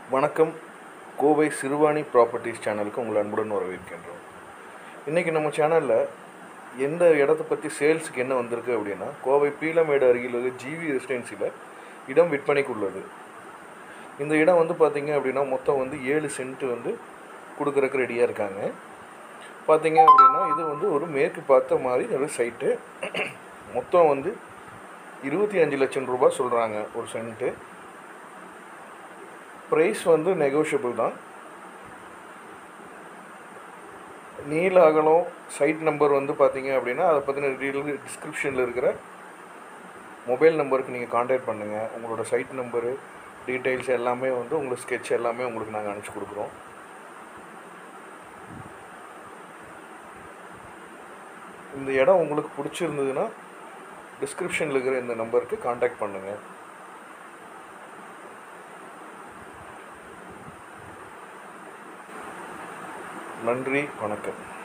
வணக்கம் கோவை சிறுவாணி ப்ராப்பர்ட்டிஸ் சேனலுக்கு உங்களை அன்புடன் வரவேற்கின்றோம் இன்றைக்கி நம்ம சேனலில் எந்த இடத்த பற்றி சேல்ஸுக்கு என்ன வந்திருக்கு அப்படின்னா கோவை பீலமேடு அருகில் உள்ள ஜிவி ரெசிடென்சியில் இடம் விற்பனைக்கு உள்ளது இந்த இடம் வந்து பார்த்திங்க அப்படின்னா மொத்தம் வந்து ஏழு சென்ட் வந்து கொடுக்குறக்கு ரெடியாக இருக்காங்க பார்த்தீங்க அப்படின்னா இது வந்து ஒரு மேற்கு பார்த்த மாதிரி ஒரு சைட்டு மொத்தம் வந்து இருபத்தி அஞ்சு லட்சம் ரூபாய் சொல்கிறாங்க ஒரு சென்ட்டு ப்ரைஸ் வந்து நெகோஷியபிள் தான் நீல அகலம் சைட் நம்பர் வந்து பார்த்தீங்க அப்படின்னா அதை பற்றின டீட்டெயில் டிஸ்கிரிப்ஷனில் இருக்கிற மொபைல் நம்பருக்கு நீங்கள் காண்டாக்ட் பண்ணுங்கள் உங்களோட சைட் நம்பரு டீட்டெயில்ஸ் எல்லாமே வந்து உங்களுக்கு ஸ்கெட்ச் எல்லாமே உங்களுக்கு நாங்கள் அனுப்பிச்சி கொடுக்குறோம் இந்த இடம் உங்களுக்கு பிடிச்சிருந்ததுன்னா டிஸ்கிரிப்ஷனில் இருக்கிற இந்த நம்பருக்கு காண்டாக்ட் பண்ணுங்கள் நன்றி வணக்கம்